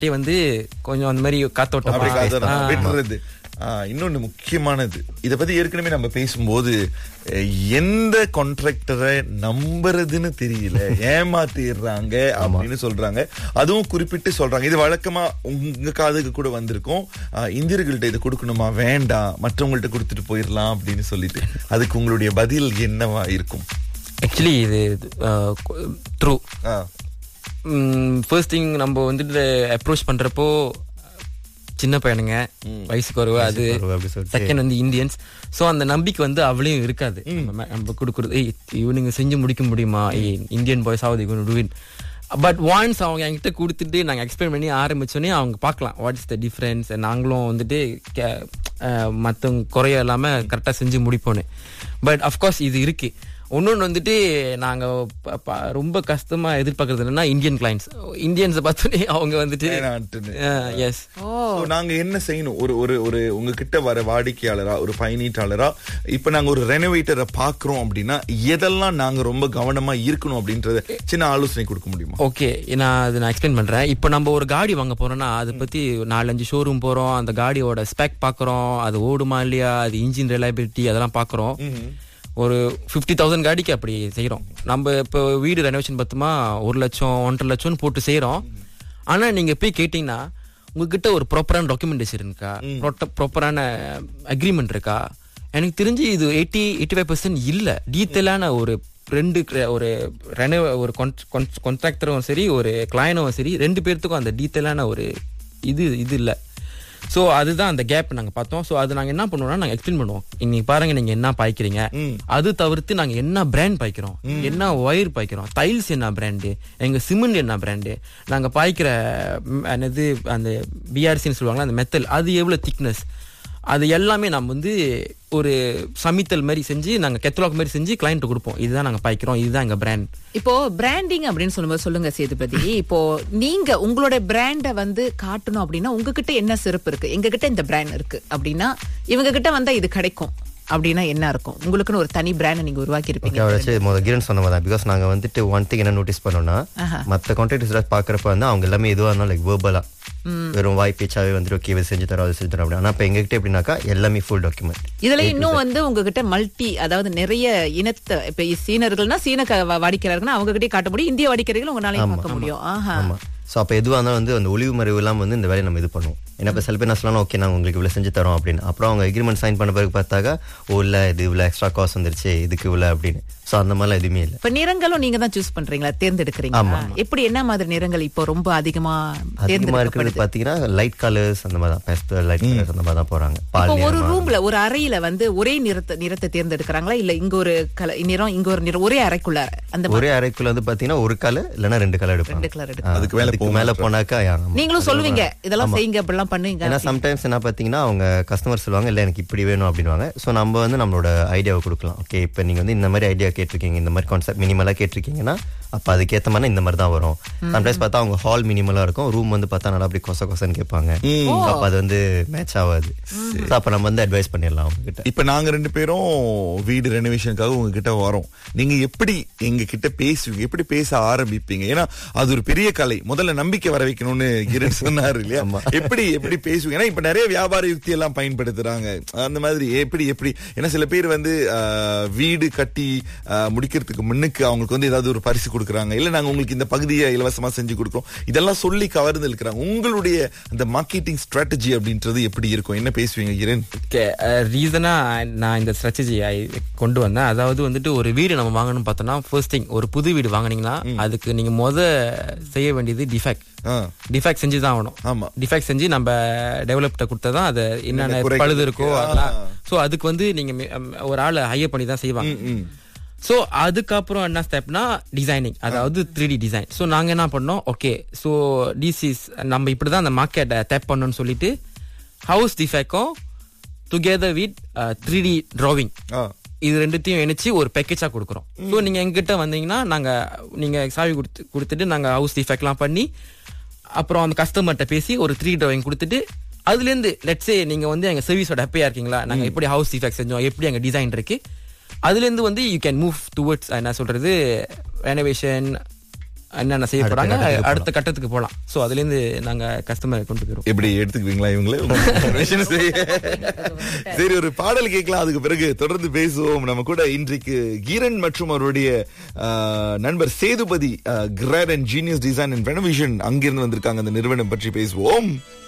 அப்படியே வந்து கொஞ்சம் அந்த மாதிரி அப்படி காத்தோட்டமா காத்தோட்டமா ஆ, விட்டுறது ஆ, இன்னொன்னு முக்கியமானது இத பத்தி ஏற்கனவே நம்ம பேசும்போது அஹ், எந்த கான்ட்ராக்டரை நம்புறதுன்னு தெரியல ஏமாத்திடுறாங்க அப்படின்னு சொல்றாங்க அதுவும் குறிப்பிட்டு சொல்றாங்க இது வழக்கமா உங்க காதுக்கு கூட வந்திருக்கும் ஆ, இந்தியர்கள்ட்ட இது கொடுக்கணுமா வேண்டாம் மற்றவங்கள்ட்ட கொடுத்துட்டு போயிடலாம் அப்படின்னு சொல்லிட்டு அதுக்கு உங்களுடைய பதில் என்னவா இருக்கும் ஆக்சுவலி இது ட்ரூ ஆ, ஃபர்ஸ்ட் திங் நம்ம வந்துட்டு அப்ரோச் பண்றப்போ சின்ன பையனுங்க வயசு குறைவு அது குறைவு அப்படி சொல்லிட்டு. செகண்ட் வந்து இந்தியன்ஸ் சோ அந்த நம்பிக்கை வந்து அவளையும் இருக்காது நம்ம நம்ம கொடுக்குறது ஏய் இவனுங்க செஞ்சு முடிக்க முடியுமா ஏய் இந்தியன் பாய்ஸ் ஆகுது இவனு டூவின் பட் ஒன்ஸ் அவங்க என்கிட்ட கொடுத்துட்டு நாங்கள் எக்ஸ்பிளைன் பண்ணி ஆரம்பிச்சோன்னே அவங்க பார்க்கலாம் வாட் இஸ் த டிஃப்ரென்ஸ் நாங்களும் வந்துட்டு மற்றவங்க குறைய இல்லாமல் கரெக்டாக செஞ்சு முடிப்போன்னு பட் அஃப்கோர்ஸ் இது இருக்கு இன்னொன்று வந்துட்டு நாங்கள் ரொம்ப கஷ்டமாக எதிர்பார்க்கறது என்னன்னா இந்தியன் கிளைண்ட்ஸ் இந்தியன்ஸை பார்த்தோன்னே அவங்க வந்துட்டு வேணான்ட்டுன்னு. எஸ் So, நாங்க என்ன செய்யணும் ஒரு ஒரு ஒரு உங்ககிட்ட வர வாடிக்கையாளரா ஒரு பயணீட்டாளரா இப்ப நாங்க ஒரு ரெனோவேட்டரை பாக்குறோம் அப்படின்னா எதெல்லாம் நாங்க ரொம்ப கவனமா இருக்கணும் அப்படின்றத சின்ன ஆலோசனை கொடுக்க முடியுமா ஓகே நான் அது நான் எக்ஸ்பிளைன் பண்றேன் இப்போ நம்ம ஒரு காடி வாங்க போறோம்னா அதை பத்தி நாலஞ்சு ஷோரூம் போறோம் அந்த காடியோட ஸ்பெக் பாக்குறோம் அது ஓடுமா இல்லையா அது இன்ஜின் ரிலையபிலிட்டி அதெல்லாம் பாக்குறோம் ஒரு ஃபிஃப்டி தௌசண்ட் காடிக்கு அப்படி செய்றோம் நம்ம இப்போ வீடு ரெனோவேஷன் பார்த்தோமா ஒரு லட்சம் ஒன்றரை லட்சம்னு போட்டு செய்றோம் ஆனா நீங்க போய் கேட்டீங்கன்னா உங்ககிட்ட ஒரு ப்ராப்பரான டாக்குமெண்டேஷன் இருக்கா ப்ராப்பரான அக்ரிமெண்ட் இருக்கா எனக்கு தெரிஞ்சு இது எயிட்டி எயிட்டி ஃபைவ் பர்சன்ட் இல்ல டீட்டெயிலான ஒரு ரெண்டு cre- ஒரு ரெனோ ஒரு கான்ட்ராக்டரும் சரி ஒரு கிளையனும் சரி ரெண்டு பேர்த்துக்கும் அந்த டீட்டெயிலான ஒரு இது இது இல்ல ஸோ அதுதான் அந்த கேப் நாங்க பார்த்தோம் ஸோ அது நாங்க என்ன பண்ணுவோம்னா நாங்க எக்ஸ்பிளைன் பண்ணுவோம் இன்னைக்கு பாருங்க நீங்க என்ன பாய்க்கிறீங்க அது தவிர்த்து நாங்க என்ன பிராண்ட் பாய்க்கிறோம் என்ன ஒயர் பாய்க்கிறோம் டைல்ஸ் என்ன பிராண்டு எங்க சிமெண்ட் என்ன பிராண்டு நாங்க பாய்க்கிற ம், என்னது அந்த பிஆர்சின்னு சொல்லுவாங்களா அந்த மெத்தல் அது எவ்வளவு திக்னஸ் அது எல்லாமே நம்ம வந்து ஒரு சமித்தல் மாதிரி செஞ்சு நாங்க கெத்தலாக் மாதிரி செஞ்சு கிளைண்ட் கொடுப்போம் இதுதான் நாங்க பாய்க்கிறோம் இதுதான் எங்க பிராண்ட் இப்போ பிராண்டிங் அப்படின்னு சொல்லும்போது சொல்லுங்க சேதுபதி இப்போ நீங்க உங்களோட பிராண்ட வந்து காட்டணும் அப்படின்னா உங்ககிட்ட என்ன சிறப்பு இருக்கு எங்க கிட்ட இந்த பிராண்ட் இருக்கு அப்படின்னா இவங்க கிட்ட வந்தா இது கிடைக்கும் அப்படின்னா என்ன இருக்கும் உங்களுக்குன்னு ஒரு தனி பிராண்ட் நீங்க உருவாக்கி இருப்பீங்க ஓகே வச்சு முதல் கிரண் சொன்ன மாதிரி பிகாஸ் நாங்க வந்துட்டு ஒன் திங் என்ன நோட்டீஸ் பண்ணோம்னா மற்ற கான்ட்ராக்டர்ஸ் பாக்குறப்ப வந்து அவங்க எல்லாமே எதுவாக இருந்தாலும் லைக் வேர்பலா வெறும் வாய் பேச்சாவே வந்துட்டு ஓகே இது செஞ்சு தரோம் அது செஞ்சு தரோம் அப்படி ஆனா இப்ப எங்ககிட்ட எப்படின்னாக்கா எல்லாமே ஃபுல் டாக்குமெண்ட் இதுல இன்னும் வந்து உங்ககிட்ட மல்டி அதாவது நிறைய இனத்தை இப்ப சீனர்கள்னா சீன க- வாடிக்கையாளர்கள்னா அவங்க கிட்டே காட்ட முடியும் இந்திய வாடிக்கையாளர்கள் உங்களால பார்க்க முடியும் ஆஹா ஆமா சோ அப்ப எதுவா இருந்தாலும் வந்து அந்த ஒளிவு மறைவு இல்லாம வந்து இந்த வேலையை நம்ம இது பண்ணுவோம் ஏன்னா இப்ப சில பேர் என்ன சொல்லலாம் ஓகே நாங்க உங்களுக்கு இவ்வளவு செஞ்சு தரோம் அப்படின்னு அப்புறம் அவங்க அக்ரிமெண்ட் சைன் பண்ண பிறகு பார்த்தாக்கா ஓ இல்ல இது இவ்வளவு எக்ஸ்ட்ரா காஸ்ட் வந்துருச்சு இதுக்கு இவ்வளவு அப்படின்னு சோ அந்த மாதிரிலாம் எதுவுமே இல்ல இப்ப நிறங்களும் நீங்க தான் சூஸ் பண்றீங்களா தேர்ந்தெடுக்கிறீங்களா எப்படி என்ன மாதிரி நிறங்கள் இப்போ ரொம்ப அதிகமா அதிகமா இருக்கிறது தேர்ந்தெடுக்கப்படுது பாத்தீங்கன்னா லைட் கலர்ஸ் அந்த மாதிரி தான் பேஸ்டல் லைட் கலர்ஸ் அந்த மாதிரி தான் போறாங்க இப்போ பால் ஒரு நிறமா. ரூம்ல ஒரு அறையில வந்து ஒரே நிறத்தை நிறத்தை தேர்ந்தெடுக்கிறாங்களா இல்ல இங்க ஒரு கல நிறம் இங்க ஒரு நிறம் ஒரே அறைக்குள்ள அந்த மாதிரி ஒரே அறைக்குள்ள வந்து பாத்தீங்கன்னா ஒரு கலர் இல்லைன்னா ரெண்டு கலர் எடுப்பாங்க ரெண்டு கலர் எடுக்கும் அதுக்கு மேல அதுக்கு மேல போனாக்கா யா, ஆமா. நீங்களும் சொல்லுவீங்க இதெல்லாம் செய்யுங்க அப்படிலாம் பண்ணுவீங்க ஏன்னா சம்டைம்ஸ் என்ன பாத்தீங்கன்னா அவங்க கஸ்டமர் சொல்லுவாங்க இல்ல எனக்கு இப்படி வேணும் அப்படின்வாங்க சோ நம்ம வந்து நம்மளோட ஐடியாவை கொடுக்கலாம் ஓகே இப்போ நீங்க வந்து இந்த மாதிரி ஐடியா கேட்டிருக்கீங்க இந்த மாதிரி கான்செப்ட் மினிமலா கேட்டிருக்கீங்கன்னா அப்ப அதுக்கேத்த மாதிரி இந்த மாதிரி தான் வரும் சம்டைம்ஸ் பார்த்தா அவங்க ஹால் மினிமலா இருக்கும் ரூம் வந்து பார்த்தா நல்லா அப்படி கொச கொசன்னு கேட்பாங்க அப்ப அது வந்து மேட்ச் ஆகாது So அப்ப நம்ம வந்து அட்வைஸ் பண்ணிடலாம் அவங்க கிட்ட இப்ப நாங்க ரெண்டு பேரும் வீடு ரெனோவேஷனுக்காக உங்ககிட்ட வரோம் நீங்க எப்படி எங்க கிட்ட பேசுவீங்க எப்படி பேச ஆரம்பிப்பீங்க ஏன்னா அது ஒரு பெரிய கலை முதல்ல நம்பிக்கை வர வைக்கணும்னு கிரண் சொன்னாரு இல்லையா எப்படி எப்படி பேசுவீங்க ஏன்னா இப்ப நிறைய வியாபார யுக்தி எல்லாம் பயன்படுத்துறாங்க அந்த மாதிரி எப்படி எப்படி ஏன்னா சில பேர் வந்து ஆஹ், வீடு கட்டி ஆஹ், முடிக்கிறதுக்கு முன்னுக்கு அவங்களுக்கு வந்து ஏதாவது ஒரு பரிசு கொடுக்குறாங்க இல்ல நாங்க உங்களுக்கு இந்த பகுதியை இலவசமா செஞ்சு கொடுக்குறோம் இதெல்லாம் சொல்லி கவர்ந்து இருக்கிறாங்க உங்களுடைய அந்த மார்க்கெட்டிங் ஸ்ட்ராட்டஜி அப்படின்றது எப்படி இருக்கும் என்ன பேசுவீங்க கிரண் ரீசனா நான் இந்த ஸ்ட்ராட்டஜி கொண்டு வந்தேன் அதாவது வந்துட்டு ஒரு வீடு நம்ம வாங்கணும்னு பார்த்தோம்னா ஃபர்ஸ்ட் திங் ஒரு புது வீடு வாங்குனீங்கன்னா அதுக்கு நீங்க முத செய்ய வேண்டியது டிஃபெக்ட் ஆ டிஃபெக்ட் செஞ்சு தான் ஆகணும் ஆமா. டிஃபெக்ட் செஞ்சு நம்ம டெவலப்ட கொடுத்தா தான் அது என்னென்ன குறைகள் பழுது இருக்கோ இருக்கு. அதெல்லாம் ஆ. ஸோ அதுக்கு வந்து நீங்க மி- அம், ஒரு ஆளை ஹையர் பண்ணி தான் செய்வாங்க ஸோ அதுக்கப்புறம் என்ன ஸ்டெப்னா டிசைனிங் அதாவது த்ரீ டி டிசைன் ஸோ நாங்கள் என்ன பண்ணோம் ஓகே ஸோ டிசிஸ் நம்ம இப்படி தான் அந்த மார்க்கெட்டை டேப் பண்ணணும்னு சொல்லிட்டு ஹவுஸ் டிஃபெக்டும் together with three D drawing ஆ இது ரெண்டுத்தையும் இணைச்சு ஒரு பேக்கேஜா கொடுக்குறோம் ஸோ நீங்க எங்கிட்ட வந்தீங்கன்னா நாங்க நீங்க சாவி கொடுத்து கொடுத்துட்டு நாங்க ஹவுஸ் டிஃபெக்ட்லாம் பண்ணி அப்புறம் அந்த கஸ்டமர்கிட்ட பேசி ஒரு த்ரீ டிராயிங் கொடுத்துட்டு அதுல இருந்து லெட்ஸே நீங்க வந்து எங்க சர்வீஸோட ஹாப்பியா இருக்கீங்களா நாங்க எப்படி ஹவுஸ் டிஃபெக்ட் செஞ்சோம் எப்படி எங்க டிசைன் இருக்கு அதுல இருந்து வந்து யூ கேன் மூவ் டுவர்ட்ஸ் என்ன சொல்றது ரெனோவேஷன் என்னென்ன செய்ய போறாங்க கட்டத்துக்கு அடுத்த கட்டத்துக்கு போலாம் சோ அதுல இருந்து நாங்க கஸ்டமரை கொண்டு போயிருவோம் எப்படி எடுத்துக்குவீங்களா இவங்களே Information செய்ய. சரி ஒரு பாடல் கேட்கலாம் அதுக்கு பிறகு தொடர்ந்து பேசுவோம் நம்ம கூட இன்றைக்கு கீரன் மற்றும் அவருடைய ஆஹ், நண்பர் Sethupathi grad and genius design and renovation அங்கிருந்து வந்திருக்காங்க அந்த நிறுவனம் பற்றி பேசுவோம்